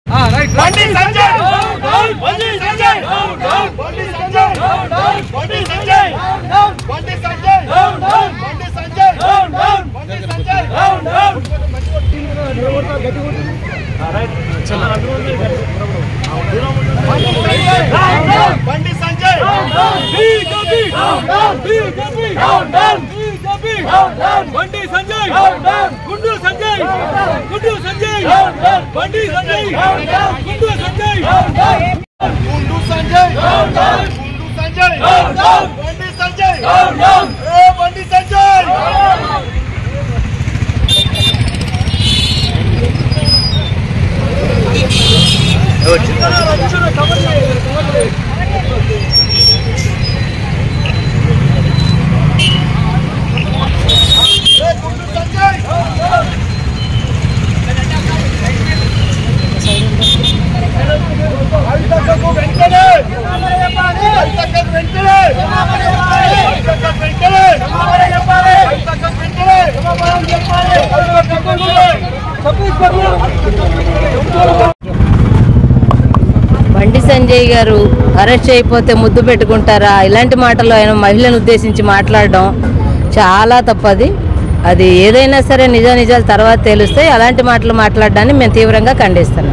బండి సంజయ్ బండి సంజయ్ బండి సంజయ్ బండి సంజయ్ బండి సంజయ్ బండి సంజయ్ బండి సంజయ్ బండి సంజయ్ బీజేపీ బీజేపీ బీజేపీ బండి సంజయ్ గుండు సంజయ్ గుండు సంజయ్ బండి సంజయ్ గుండు సంజయ్ గుండు సంజయ్ గుండు సంజయ్ బండి సంజయ్ ఏ బండి సంజయ్ ఏ గుండు సంజయ్ ఐతకకు వెంటనే ఐతకకు వెంటనే ఐతకకు వెంటనే ఐతకకు వెంటనే బండి సంజయ్ గారు అరెస్ట్ అయిపోతే ముద్దు పెట్టుకుంటారా ఇలాంటి మాటలు ఆయన మహిళను ఉద్దేశించి మాట్లాడడం చాలా తప్పది అది ఏదైనా సరే నిజ నిజాలు తర్వాత తెలుస్తాయి అలాంటి మాటలు మాట్లాడడాన్ని మేము తీవ్రంగా ఖండిస్తున్నాం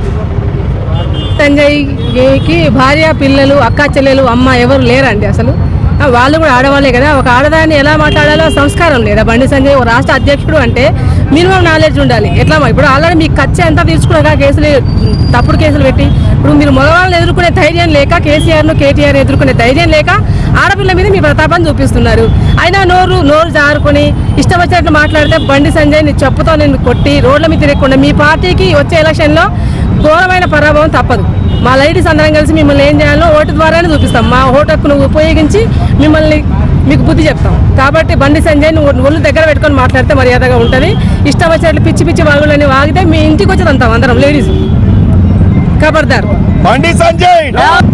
సంజయ్కి భార్య పిల్లలు అక్క చెల్లెలు అమ్మ ఎవరు లేరండి అసలు ఆ, వాళ్ళు కూడా ఆడవాళ్ళే కదా ఒక ఆడదాన్ని ఎలా మాట్లాడాలో సంస్కారం లేదా బండి సంజయ్ ఒక రాష్ట్ర అధ్యక్షుడు అంటే మినిమం నాలెడ్జ్ ఉండాలి ఎట్లా మరి? ఇప్పుడు ఆల్రెడీ మీకు ఖర్చు ఎంత తీసుకున్నాక కేసులు తప్పుడు కేసులు పెట్టి ఇప్పుడు మీరు మగవాళ్ళని ఎదుర్కొనే ధైర్యం లేక కేసీఆర్ను కేటీఆర్ ఎదుర్కొనే ధైర్యం లేక ఆడపిల్ల మీద మీ ప్రతాపాన్ని చూపిస్తున్నారు అయినా నోరు నోరు జారుకొని ఇష్టం వచ్చినట్లు మాట్లాడితే బండి సంజయ్ నీ చెప్పుతో నేను కొట్టి రోడ్ల మీద తిరగకుండా మీ పార్టీకి వచ్చే ఎలక్షన్లో ఘోరమైన పరాభవం తప్పదు మా లైడీస్ అందరం కలిసి మిమ్మల్ని ఏం చేయాలో ఓటు ద్వారానే చూపిస్తాం మా ఓటు హక్కును ఉపయోగించి మిమ్మల్ని మీకు బుద్ధి చెప్తాం కాబట్టి బండి సంజయ్ నువ్వు ఒళ్ళు దగ్గర పెట్టుకొని మాట్లాడితే మర్యాదగా ఉంటుంది ఇష్టం వచ్చినట్లు పిచ్చి పిచ్చి వాగులని వాగితే మీ ఇంటికి వచ్చి అంతాం అందరం లేడీస్ ఖబర్దార్ బండి సంజయ్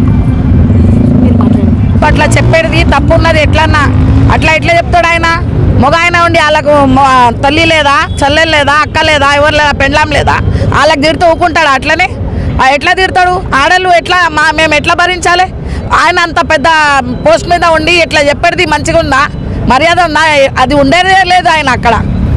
అట్లా చెప్పేది తప్పు ఉన్నది ఎట్లన్నా అట్లా ఎట్లా చెప్తాడు ఆయన మగ ఆయన ఉండి వాళ్ళకు మొ- తల్లి లేదా చెల్లెలు లేదా అక్క లేదా ఎవరు లేదా పెండ్లాం లేదా వాళ్ళకి తిడుతూ ఊకుంటాడు అట్లనే ఆ ఎట్లా తిడతాడు ఆడలు ఎట్లా మా మేము ఎట్లా భరించాలి ఆయన అంత పెద్ద పోస్ట్ మీద ఉండి ఇట్లా చెప్పేది మంచిగా ఉందా మర్యాద ఉందా అది ఉండేదే లేదు ఆయన అక్కడ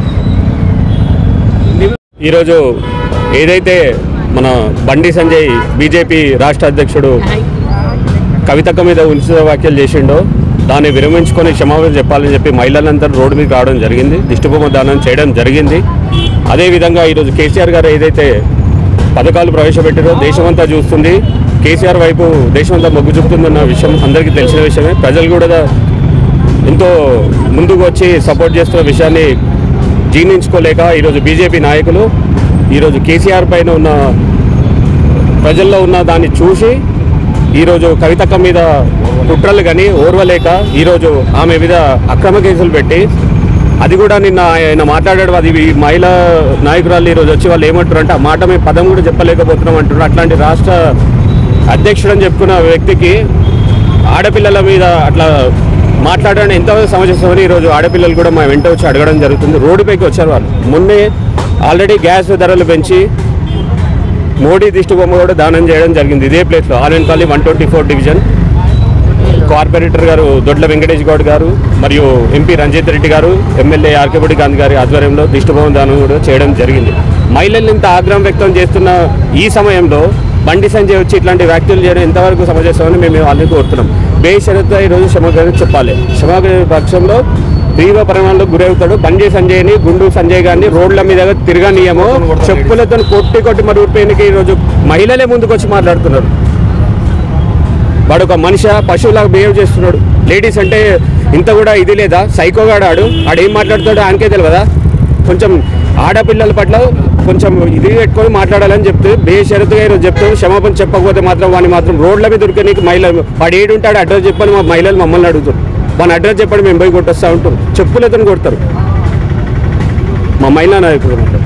ఈరోజు ఏదైతే మన బండి సంజయ్ బీజేపీ రాష్ట్ర అధ్యక్షుడు కవితక్క మీద ఉచిత వ్యాఖ్యలు చేసిండో దాన్ని విరమించుకొని క్షమాపణ చెప్పాలని చెప్పి మహిళలందరూ రోడ్డు మీద రావడం జరిగింది దిష్టిబొమ్మ దానం చేయడం జరిగింది అదేవిధంగా ఈరోజు కేసీఆర్ గారు ఏదైతే పథకాలు ప్రవేశపెట్టారో దేశమంతా చూస్తుంది కేసీఆర్ వైపు దేశమంతా మొగ్గు చూపుతుందన్న విషయం అందరికీ తెలిసిన విషయమే ప్రజలు కూడా ఎంతో ముందుకు వచ్చి సపోర్ట్ చేస్తున్న విషయాన్ని జీర్ణించుకోలేక ఈరోజు బీజేపీ నాయకులు ఈరోజు కేసీఆర్ పైన ఉన్న ప్రజల్లో ఉన్న దాన్ని చూసి ఈరోజు కవితక్క మీద కుట్రలు కానీ ఓర్వలేక ఈరోజు ఆమె మీద అక్రమ కేసులు పెట్టి అది కూడా నిన్న ఆయన మాట్లాడాడు అది ఈ మహిళా నాయకురాలు ఈరోజు వచ్చి వాళ్ళు ఏమంటారు అంటే ఆ మాట మేము పదం కూడా చెప్పలేకపోతున్నాం అంటున్నారు అట్లాంటి రాష్ట్ర అధ్యక్షుడు అని చెప్పుకున్న వ్యక్తికి ఆడపిల్లల మీద అట్లా మాట్లాడడం ఎంత సమంజసమని ఈరోజు ఆడపిల్లలు కూడా మా వెంట వచ్చి అడగడం జరుగుతుంది రోడ్డుపైకి వచ్చారు వాళ్ళు మొన్నే ఆల్రెడీ గ్యాస్ ధరలు పెంచి మోడీ దిష్టి బొమ్మ కూడా దానం చేయడం జరిగింది ఇదే ప్లేస్లో Allwyn colony one twenty four division corporator garu Dodla Venkatesh Goud గారు మరియు ఎంపీ రంజిత్ రెడ్డి గారు ఎమ్మెల్యే ఆర్కేపూడి గాంధీ గారి ఆధ్వర్యంలో దిష్టిభవన దానం కూడా చేయడం జరిగింది మహిళలు ఇంత ఆగ్రహం వ్యక్తం చేస్తున్న ఈ సమయంలో బండి సంజయ్ వచ్చి ఇట్లాంటి వ్యాఖ్యలు చేయడం ఎంతవరకు సమంజసమని మేము వాళ్ళని కోరుతున్నాం బేషరత్గా ఈరోజు క్షమాగ్రహం చెప్పాలి క్షమాగ్రహ పక్షంలో తీవ్ర పరిమాణంలో గురవుతాడు బండి సంజయ్ని గుండు సంజయ్ గారిని రోడ్ల మీద తిరగనీయమో చెప్పులతో కొట్టి కొట్టి మరి ఊరిపోయినకి ఈరోజు మహిళలే ముందుకు వచ్చి మాట్లాడుతున్నారు వాడు ఒక మనిషి పశువులాగా బిహేవ్ చేస్తున్నాడు లేడీస్ అంటే ఇంత కూడా ఇది లేదా సైకోగాడు ఆడు ఆడు ఏం మాట్లాడుతాడో ఆయనకే తెలియదా కొంచెం ఆడపిల్లల పట్ల కొంచెం ఇది పెట్టుకొని మాట్లాడాలని చెప్తే బేషరతుగా ఈరోజు చెప్తూ క్షమాపణ చెప్పకపోతే మాత్రం వాడిని మాత్రం రోడ్ల మీద దొరికే నీకు మహిళలు వాడు ఏడుంటాడు అడ్రస్ చెప్పని మా మహిళలు మమ్మల్ని అడుగుతారు వాని అడ్రస్ చెప్పండి మేము పోయి కొట్టొస్తా ఉంటాం చెప్పులతో కొడతారు మా మహిళా నాయకుడు